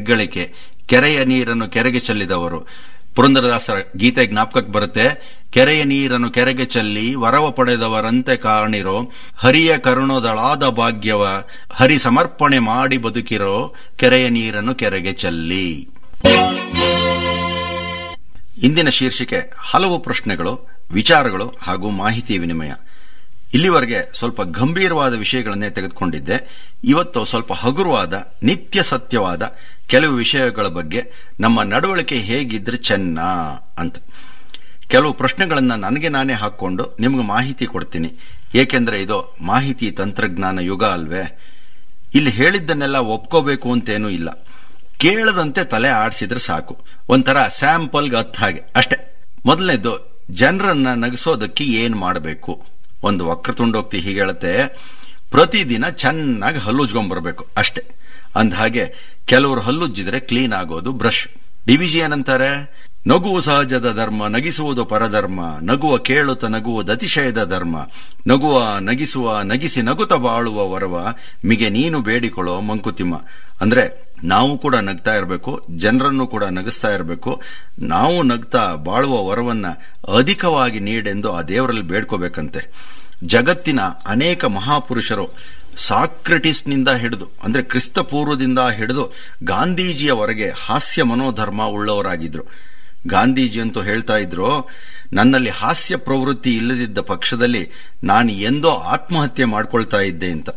ಹೆಗ್ಗಳಿಕೆ ಕೆರೆಯ ನೀರನ್ನು ಕೆರೆಗೆ ಚೆಲ್ಲಿದವರು ಪುರಂದರದಾಸರ ಗೀತೆ ಜ್ಞಾಪಕಕ್ಕೆ ಬರುತ್ತೆ ಕೆರೆಯ ನೀರನ್ನು ಕೆರೆಗೆ ಚೆಲ್ಲಿ ವರವ ಪಡೆದವರಂತೆ ಕಾಣಿರೋ ಹರಿಯ ಕರುಣದಳಾದ ಭಾಗ್ಯವ ಹರಿ ಸಮರ್ಪಣೆ ಮಾಡಿ ಬದುಕಿರೋ ಕೆರೆಯ ನೀರನ್ನು ಕೆರೆಗೆ ಚೆಲ್ಲಿ ಇಂದಿನ ಶೀರ್ಷಿಕೆ ಹಲವು ಪ್ರಶ್ನೆಗಳು ವಿಚಾರಗಳು ಹಾಗೂ ಮಾಹಿತಿ ವಿನಿಮಯ ಇಲ್ಲಿವರೆಗೆ ಸ್ವಲ್ಪ ಗಂಭೀರವಾದ ವಿಷಯಗಳನ್ನೇ ತೆಗೆದುಕೊಂಡಿದ್ದೆ ಇವತ್ತು ಸ್ವಲ್ಪ ಹಗುರವಾದ ನಿತ್ಯ ಸತ್ಯವಾದ ಕೆಲವು ವಿಷಯಗಳ ಬಗ್ಗೆ ನಮ್ಮ ನಡವಳಿಕೆ ಹೇಗಿದ್ರೆ ಚೆನ್ನ ಅಂತ ಕೆಲವು ಪ್ರಶ್ನೆಗಳನ್ನ ನನಗೆ ನಾನೇ ಹಾಕೊಂಡು ನಿಮ್ಗೆ ಮಾಹಿತಿ ಕೊಡ್ತೀನಿ ಏಕೆಂದ್ರೆ ಇದು ಮಾಹಿತಿ ತಂತ್ರಜ್ಞಾನ ಯುಗ ಅಲ್ವೇ ಇಲ್ಲಿ ಹೇಳಿದ್ದನ್ನೆಲ್ಲ ಒಪ್ಕೋಬೇಕು ಅಂತೇನೂ ಇಲ್ಲ ಕೇಳದಂತೆ ತಲೆ ಆಡಿಸಿದ್ರೆ ಸಾಕು ಒಂಥರ ಸ್ಯಾಂಪಲ್ಗೆ ಹತ್ತ ಹಾಗೆ ಅಷ್ಟೇ ಮೊದಲನೇದು ಜನರನ್ನ ನಗಿಸೋದಕ್ಕೆ ಏನ್ ಮಾಡಬೇಕು ಒಂದು ವಕ್ರತುಂಡೋಕ್ತಿ ಹೀಗೆ ಹೇಳುತ್ತೆ ಪ್ರತಿದಿನ ಚೆನ್ನಾಗಿ ಹಲ್ಲುಜ್ಕೊಂಡ್ಬರ್ಬೇಕು ಅಷ್ಟೇ ಅಂದ ಹಾಗೆ ಕೆಲವರು ಹಲ್ಲುಜ್ಜಿದ್ರೆ ಕ್ಲೀನ್ ಆಗೋದು ಬ್ರಷ್ ಡಿವಿಜಿ ಏನಂತಾರೆ ನಗುವು ಸಹಜದ ಧರ್ಮ ನಗಿಸುವುದು ಪರಧರ್ಮ ನಗುವ ಕೇಳುತ್ತ ನಗುವುದು ಅತಿಶಯದ ಧರ್ಮ ನಗುವ ನಗಿಸುವ ನಗಿಸಿ ನಗುತ್ತ ಬಾಳುವ ವರವ ಮಿಗೆ ನೀನು ಬೇಡಿಕೊಳ್ಳೋ ಮಂಕುತಿಮ್ಮ ಅಂದ್ರೆ ನಾವು ಕೂಡ ನಗ್ತಾ ಇರಬೇಕು ಜನರನ್ನು ಕೂಡ ನಗಿಸ್ತಾ ಇರಬೇಕು ನಾವು ನಗ್ತಾ ಬಾಳುವ ವರವನ್ನ ಅಧಿಕವಾಗಿ ನೀಡೆಂದು ಆ ದೇವರಲ್ಲಿ ಬೇಡ್ಕೋಬೇಕಂತೆ ಜಗತ್ತಿನ ಅನೇಕ ಮಹಾಪುರುಷರು ಸಾಕ್ರೆಟಿಸ್ನಿಂದ ಹಿಡಿದು ಅಂದ್ರೆ ಕ್ರಿಸ್ತ ಪೂರ್ವದಿಂದ ಹಿಡಿದು ಗಾಂಧೀಜಿಯವರೆಗೆ ಹಾಸ್ಯ ಮನೋಧರ್ಮ ಉಳ್ಳವರಾಗಿದ್ರು ಗಾಂಧೀಜಿ ಅಂತೂ ಹೇಳ್ತಾ ಇದ್ರು ನನ್ನಲ್ಲಿ ಹಾಸ್ಯ ಪ್ರವೃತ್ತಿ ಇಲ್ಲದಿದ್ದ ಪಕ್ಷದಲ್ಲಿ ನಾನು ಎಂದೋ ಆತ್ಮಹತ್ಯೆ ಮಾಡ್ಕೊಳ್ತಾ ಇದ್ದೆ ಅಂತ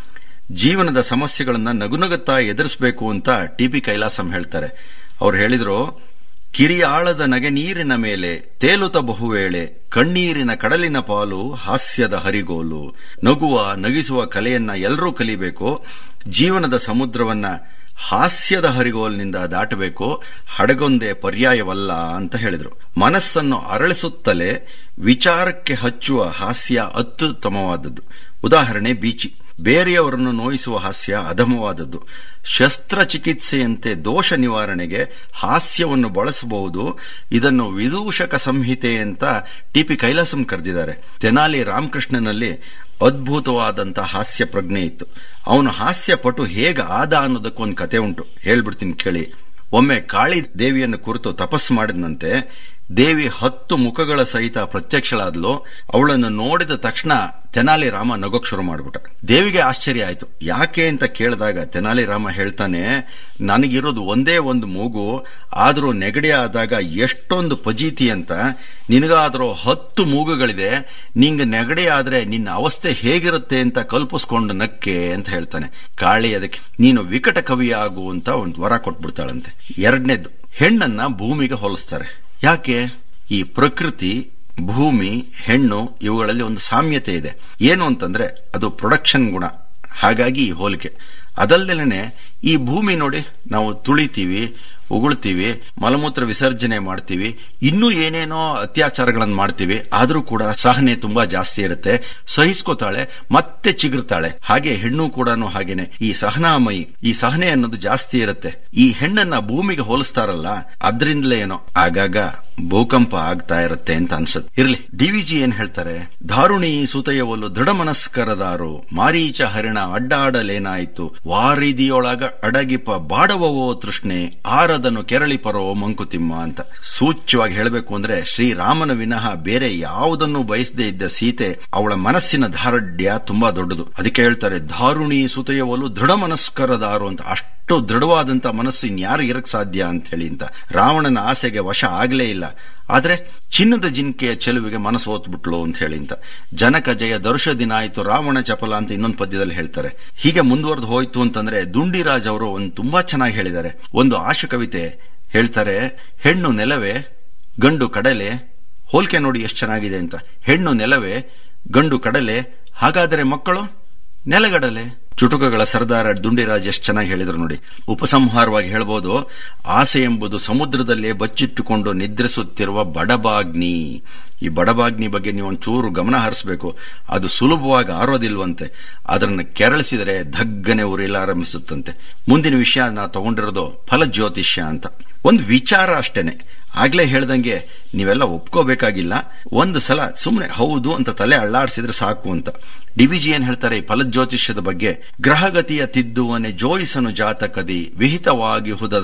ಜೀವನದ ಸಮಸ್ಯೆಗಳನ್ನ ನಗುನಗುತ್ತಾ ಎದುರಿಸಬೇಕು ಅಂತ ಟಿ ಪಿ ಕೈಲಾಸಂ ಹೇಳ್ತಾರೆ ಅವ್ರು ಹೇಳಿದ್ರು ಕಿರಿಯಾಳದ ನಗೆ ನೀರಿನ ಮೇಲೆ ತೇಲುತ ಬಹುವೇಳೆ ಕಣ್ಣೀರಿನ ಕಡಲಿನ ಪಾಲು ಹಾಸ್ಯದ ಹರಿಗೋಲು ನಗುವ ನಗಿಸುವ ಕಲೆಯನ್ನ ಎಲ್ಲರೂ ಕಲಿಬೇಕು ಜೀವನದ ಸಮುದ್ರವನ್ನ ಹಾಸ್ಯದ ಹರಿಗೋಲಿನಿಂದ ದಾಟಬೇಕು ಹಡಗೊಂದೇ ಪರ್ಯಾಯವಲ್ಲ ಅಂತ ಹೇಳಿದ್ರು ಮನಸ್ಸನ್ನು ಅರಳಿಸುತ್ತಲೇ ವಿಚಾರಕ್ಕೆ ಹಚ್ಚುವ ಹಾಸ್ಯ ಅತ್ಯುತ್ತಮವಾದದ್ದು ಉದಾಹರಣೆ ಬೀಚಿ ಬೇರೆಯವರನ್ನು ನೋಯಿಸುವ ಹಾಸ್ಯ ಅಧಮವಾದದ್ದು ಶಸ್ತ್ರಚಿಕಿತ್ಸೆಯಂತೆ ದೋಷ ನಿವಾರಣೆಗೆ ಹಾಸ್ಯವನ್ನು ಬಳಸಬಹುದು ಇದನ್ನು ವಿದೂಷಕ ಸಂಹಿತೆ ಅಂತ ಟಿಪಿ ಕೈಲಾಸಂ ಕರೆದಿದ್ದಾರೆ ತೆನಾಲಿ ರಾಮಕೃಷ್ಣನಲ್ಲಿ ಅದ್ಭುತವಾದಂತ ಹಾಸ್ಯ ಪ್ರಜ್ಞೆ ಇತ್ತು ಅವನು ಹಾಸ್ಯ ಪಟು ಹೇಗೆ ಆದ ಅನ್ನೋದಕ್ಕೊಂದು ಕತೆ ಉಂಟು ಹೇಳ್ಬಿಡ್ತೀನಿ ಕೇಳಿ ಒಮ್ಮೆ ಕಾಳಿ ದೇವಿಯನ್ನು ಕುರಿತು ತಪಸ್ಸು ಮಾಡಿದಂತೆ ದೇವಿ ಹತ್ತು ಮುಖಗಳ ಸಹಿತ ಪ್ರತ್ಯಕ್ಷಳಾದ್ಲು ಅವಳನ್ನು ನೋಡಿದ ತಕ್ಷಣ ತೆನಾಲಿ ರಾಮ ನಗೋಕ್ ಶುರು ಮಾಡ್ಬಿಟ್ಟ ದೇವಿಗೆ ಆಶ್ಚರ್ಯ ಆಯ್ತು ಯಾಕೆ ಅಂತ ಕೇಳಿದಾಗ ತೆನಾಲಿ ರಾಮ ಹೇಳ್ತಾನೆ ನನಗಿರೋದು ಒಂದೇ ಒಂದು ಮೂಗು ಆದರೂ ನೆಗಡಿ ಆದಾಗ ಎಷ್ಟೊಂದು ಪಜೀತಿ ಅಂತ ನಿನಗಾದ್ರೂ ಹತ್ತು ಮೂಗುಗಳಿದೆ ನಿಂಗೆ ನೆಗಡಿ ಆದ್ರೆ ನಿನ್ನ ಅವಸ್ಥೆ ಹೇಗಿರುತ್ತೆ ಅಂತ ಕಲ್ಪಿಸ್ಕೊಂಡು ನಕ್ಕೆ ಅಂತ ಹೇಳ್ತಾನೆ ಕಾಳಿ ಅದಕ್ಕೆ ನೀನು ವಿಕಟ ಕವಿಯಾಗು ಅಂತ ಒಂದು ವರ ಕೊಟ್ಬಿಡ್ತಾಳಂತೆ ಎರಡನೇದು ಹೆಣ್ಣನ್ನ ಭೂಮಿಗೆ ಹೋಲಿಸ್ತಾರೆ ಯಾಕೆ ಈ ಪ್ರಕೃತಿ ಭೂಮಿ ಹೆಣ್ಣು ಇವುಗಳಲ್ಲಿ ಒಂದು ಸಾಮ್ಯತೆ ಇದೆ ಏನು ಅಂತಂದ್ರೆ ಅದು ಪ್ರೊಡಕ್ಷನ್ ಗುಣ ಹಾಗಾಗಿ ಈ ಹೋಲಿಕೆ ಅದಲ್ದೇನೆ ಈ ಭೂಮಿ ನೋಡಿ ನಾವು ತುಳಿತೀವಿ ಉಗುಳ್ತೀವಿ ಮಲಮೂತ್ರ ವಿಸರ್ಜನೆ ಮಾಡ್ತೀವಿ ಇನ್ನೂ ಏನೇನೋ ಅತ್ಯಾಚಾರಗಳನ್ನು ಮಾಡ್ತೀವಿ ಆದ್ರೂ ಕೂಡ ಸಹನೆ ತುಂಬಾ ಜಾಸ್ತಿ ಇರುತ್ತೆ ಸಹಿಸ್ಕೋತಾಳೆ ಮತ್ತೆ ಚಿಗುರ್ತಾಳೆ ಹಾಗೆ ಹೆಣ್ಣು ಕೂಡ ಹಾಗೇನೆ ಈ ಸಹನಾಮಯಿ ಈ ಸಹನೆ ಅನ್ನೋದು ಜಾಸ್ತಿ ಇರುತ್ತೆ ಈ ಹೆಣ್ಣನ್ನ ಭೂಮಿಗೆ ಹೋಲಿಸ್ತಾರಲ್ಲ ಅದ್ರಿಂದಲೇ ಏನೋ ಆಗಾಗ ಭೂಕಂಪ ಆಗ್ತಾ ಇರುತ್ತೆ ಅಂತ ಅನ್ಸುತ್ತೆ ಇರ್ಲಿ ಡಿವಿಜಿ ಏನ್ ಹೇಳ್ತಾರೆ ಧಾರುಣಿ ಸುತಯವಲು ದೃಢ ಮನಸ್ಕರದಾರು ಮಾರೀಚ ಹರಿಣ ಅಡ್ಡಾಡಲೇನಾಯ್ತು ವಾರಿದಿಯೊಳಗ ಅಡಗಿಪ ಬಾಡವವೋ ತೃಷ್ಣೆ ಆರದನು ಕೆರಳಿಪರೋ ಮಂಕುತಿಮ್ಮ ಅಂತ ಸೂಚ್ಯವಾಗಿ ಹೇಳಬೇಕು ಅಂದ್ರೆ ಶ್ರೀರಾಮನ ವಿನಃ ಬೇರೆ ಯಾವುದನ್ನು ಬಯಸದೇ ಇದ್ದ ಸೀತೆ ಅವಳ ಮನಸ್ಸಿನ ಧಾರಢ್ಯ ತುಂಬಾ ದೊಡ್ಡದು ಅದಕ್ಕೆ ಹೇಳ್ತಾರೆ ಧಾರುಣಿ ಸುತಯವಲು ದೃಢ ಮನಸ್ಕರದಾರು ಅಂತ ಅಷ್ಟು ದೃಢವಾದಂತ ಮನಸ್ಸು ಇನ್ಯಾರು ಇರಕ್ ಸಾಧ್ಯ ಅಂತ ಹೇಳಿ ಅಂತ ರಾವಣನ ಆಸೆಗೆ ವಶ ಆಗ್ಲೇ ಇಲ್ಲ ಆದ್ರೆ ಚಿನ್ನದ ಜಿಂಕೆಯ ಚೆಲುವಿಗೆ ಮನಸ್ಸು ಓದ್ಬಿಟ್ಲು ಅಂತ ಹೇಳಿ ಅಂತ ಜನಕ ಜಯ ದರ್ಶ ದಿನ ಆಯ್ತು ರಾವಣ ಚಪಲ ಅಂತ ಇನ್ನೊಂದು ಪದ್ಯದಲ್ಲಿ ಹೇಳ್ತಾರೆ ಹೀಗೆ ಮುಂದುವರೆದು ಹೋಯ್ತು ಅಂತಂದ್ರೆ ದುಂಡಿರಾಜ್ ಅವರು ಒಂದು ತುಂಬಾ ಚೆನ್ನಾಗಿ ಹೇಳಿದ್ದಾರೆ ಒಂದು ಆಶು ಕವಿತೆ ಹೇಳ್ತಾರೆ ಹೆಣ್ಣು ನೆಲವೇ ಗಂಡು ಕಡಲೆ ಹೋಲಿಕೆ ನೋಡಿ ಎಷ್ಟು ಚೆನ್ನಾಗಿದೆ ಅಂತ ಹೆಣ್ಣು ನೆಲವೇ ಗಂಡು ಕಡಲೆ ಹಾಗಾದರೆ ಮಕ್ಕಳು ನೆಲಗಡಲೆ ಚುಟುಕಗಳ ಸರ್ದಾರ ದುಂಡಿರಾಜ್ ಎಷ್ಟು ಚೆನ್ನಾಗಿ ಹೇಳಿದ್ರು ನೋಡಿ ಉಪಸಂಹಾರವಾಗಿ ಹೇಳ್ಬೋದು ಆಸೆ ಎಂಬುದು ಸಮುದ್ರದಲ್ಲೇ ಬಚ್ಚಿಟ್ಟುಕೊಂಡು ನಿದ್ರಿಸುತ್ತಿರುವ ಬಡಬಾಗ್ನಿ ಈ ಬಡಬಾಗ್ನಿ ಬಗ್ಗೆ ನೀವು ಒಂಚೂರು ಗಮನ ಹರಿಸಬೇಕು ಅದು ಸುಲಭವಾಗಿ ಆರೋದಿಲ್ವಂತೆ ಅದನ್ನು ಕೆರಳಿಸಿದರೆ ಧಗ್ಗನೆ ಉರಿಲಾರಂಭಿಸುತ್ತಂತೆ ಮುಂದಿನ ವಿಷಯ ನಾ ತಗೊಂಡಿರೋದು ಫಲಜ್ಯೋತಿಷ್ಯ ಅಂತ ಒಂದು ವಿಚಾರ ಅಷ್ಟೇನೆ ಆಗ್ಲೇ ಹೇಳ್ದಂಗೆ ನೀವೆಲ್ಲ ಒಪ್ಕೋಬೇಕಾಗಿಲ್ಲ ಒಂದು ಸಲ ಸುಮ್ಮನೆ ಹೌದು ಅಂತ ತಲೆ ಅಳ್ಳಾಡಿಸಿದ್ರೆ ಸಾಕು ಅಂತ ಡಿವಿಜಿ ಏನ್ ಹೇಳ್ತಾರೆ ಈ ಫಲಜ್ಯೋತಿಷ್ಯದ ಬಗ್ಗೆ ಗ್ರಹಗತಿಯ ತಿದ್ದುವನೆ ಜೋಯಿಸನು ಜಾತಕದಿ ವಿಹಿತವಾಗಿ ಹುದ